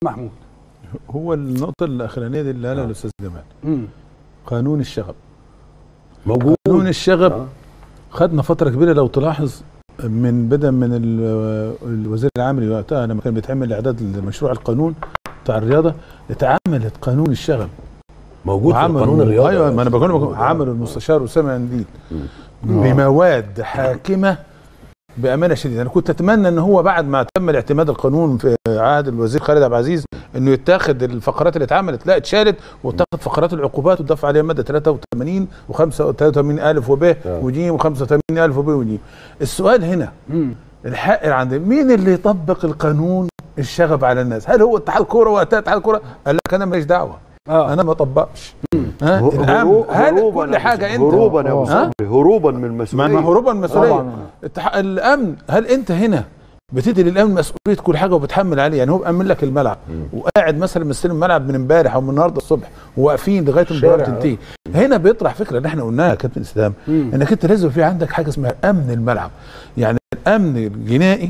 محمود هو النقطة الأخرانية دي اللي قالها الأستاذ جمال مم. قانون الشغب موجود قانون الشغب آه. خدنا فترة كبيرة لو تلاحظ من بدءا من ال- الوزير العامل وقتها لما كان بيتعمل إعداد لمشروع القانون بتاع الرياضة اتعملت قانون الشغب موجود في وعملوا- قانون الرياضه ايوه ما انا بقول لك عملوا المستشار اسامه انديل مم. بمواد حاكمه بامانه شديده انا كنت اتمنى ان هو بعد ما تم الاعتماد القانون في عهد الوزير خالد عبد العزيز انه يتاخد الفقرات اللي اتعملت لا اتشالت واتاخد فقرات العقوبات وتضاف عليها ماده 83 و83 الف وب آه. وج و85 الف وب وج السؤال هنا مم. الحق عند مين اللي يطبق القانون الشغب على الناس هل هو اتحاد الكوره وقتها اتحاد الكوره قال لك انا ماليش دعوه اه انا ما طبقش ها هرو- الامن هل هروبا كل يا حاجه أبو- انت هروبا يا ابو ها؟ صبري هروبا من ما المسؤوليه ما هروبا من المسؤوليه طبعا التح... الامن هل انت هنا بتدي للامن مسؤوليه كل حاجه وبتحمل عليه يعني هو بامن لك الملعب وقاعد مثلا مستلم الملعب من امبارح او من النهارده الصبح وواقفين لغايه المباراه شارع. تنتهي هنا بيطرح فكره اللي احنا قلناها يا كابتن اسلام مم. انك انت لازم في عندك حاجه اسمها امن الملعب يعني الامن الجنائي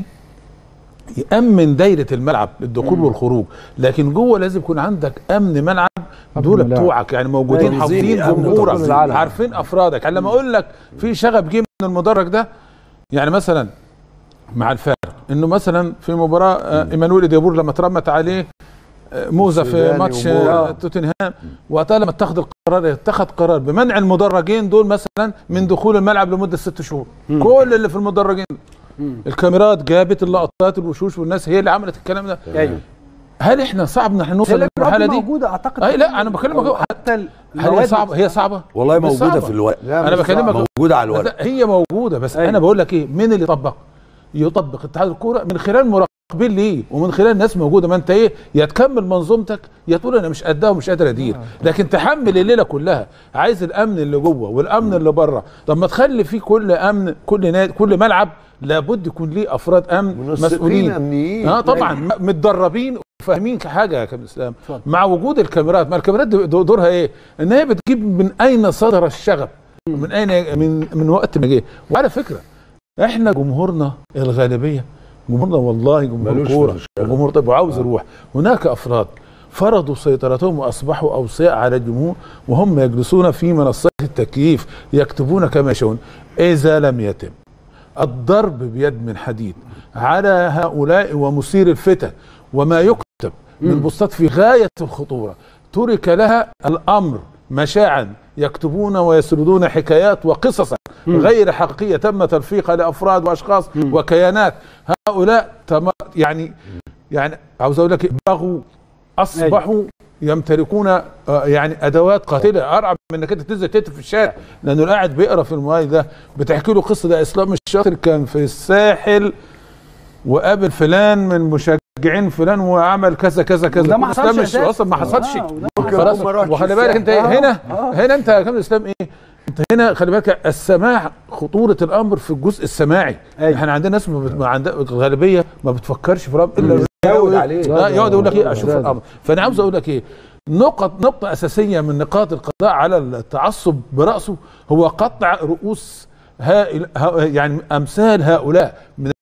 يامن دايره الملعب للدخول والخروج لكن جوه لازم يكون عندك امن ملعب دول الملاعب. بتوعك يعني موجودين تنظيمي، حافظين أمن جمهورك تنظيم العالم. عارفين افرادك يعني لما اقول لك في شغب جه من المدرج ده يعني مثلا مع الفارق انه مثلا في مباراه آه، ايمانويل ديابور لما اترمت عليه آه، موزه في السوداني ماتش ومورا. آه، توتنهام وقتها لما اتخذ القرار اتخذ قرار بمنع المدرجين دول مثلا من دخول الملعب لمده ست شهور كل اللي في المدرجين مم. الكاميرات جابت اللقطات الوشوش والناس هي اللي عملت الكلام ده ايوه هل احنا صعب ان احنا نوصل هي للمرحله دي موجوده اعتقد أي لا، أنا بكلمك- حتى هل هي المواد صعبه هي صعبه والله مش موجوده صعبة. في الورق لا أنا مش بكلمك- صعب. موجوده على الورق لا، هي موجوده بس أيوة. انا بقول لك ايه مين اللي يطبق يطبق اتحاد الكوره من خلال مراقبين ليه ومن خلال ناس موجوده ما انت ايه يا تكمل منظومتك يا تقول انا مش قدها ومش قادر ادير لكن تحمل الليله كلها عايز الامن اللي جوه والامن اللي بره طب ما تخلي في كل امن كل نادي كل ملعب لابد يكون ليه افراد امن منسقين مسؤولين امنيين اه طبعا م- متدربين وفاهمين حاجه يا كابتن اسلام اتفضل. مع وجود الكاميرات ما الكاميرات دي- دو- دورها ايه ان هي بتجيب من اين صدر الشغب من اين من من وقت ما جه وعلى فكره احنا جمهورنا الغالبيه جمهورنا والله جمهور ملوش في كوره الشغب. وجمهور طيب وعاوز يروح هناك افراد فرضوا سيطرتهم واصبحوا اوصياء على الجمهور وهم يجلسون في منصات التكييف يكتبون كما يشاءون اذا لم يتم الضرب بيد من حديد على هؤلاء ومثير الفتن وما يكتب من بوستات في غايه الخطوره ترك لها الامر مشاعا يكتبون ويسردون حكايات وقصصا غير حقيقيه تم تلفيقها لافراد واشخاص وكيانات هؤلاء تم يعني يعني عاوز اقول لك بغوا اصبحوا يمتلكون آه، يعني ادوات قاتله ارعب من انك انت تنزل تكتب في الشارع لانه قاعد بيقرا في الموبايل ده بتحكي له قصه ده اسلام الشاطر كان في الساحل وقابل فلان من مشجعين فلان وعمل كذا كذا كذا وده ما إسلام حصلش مش- أساساً. اصلا ما حصلش آه، وده ما ممكن خلاص أكون ما رحتش وخلي بالك انت الساحل. إيه؟ هنا آه. هنا انت يا كابتن اسلام ايه انت هنا خلي بالك السماع خطوره الامر في الجزء السماعي أيوة. احنا عندنا ناس ما بت- ما عندها الغالبيه ما بتفكرش في الامر الا يزود عليه. لا يقعد يقول لك ايه اشوف لازم. الامر فانا عاوز اقول لك ايه نقط نقطه اساسيه من نقاط القضاء على التعصب براسه هو قطع رؤوس هائل ها يعني امثال هؤلاء من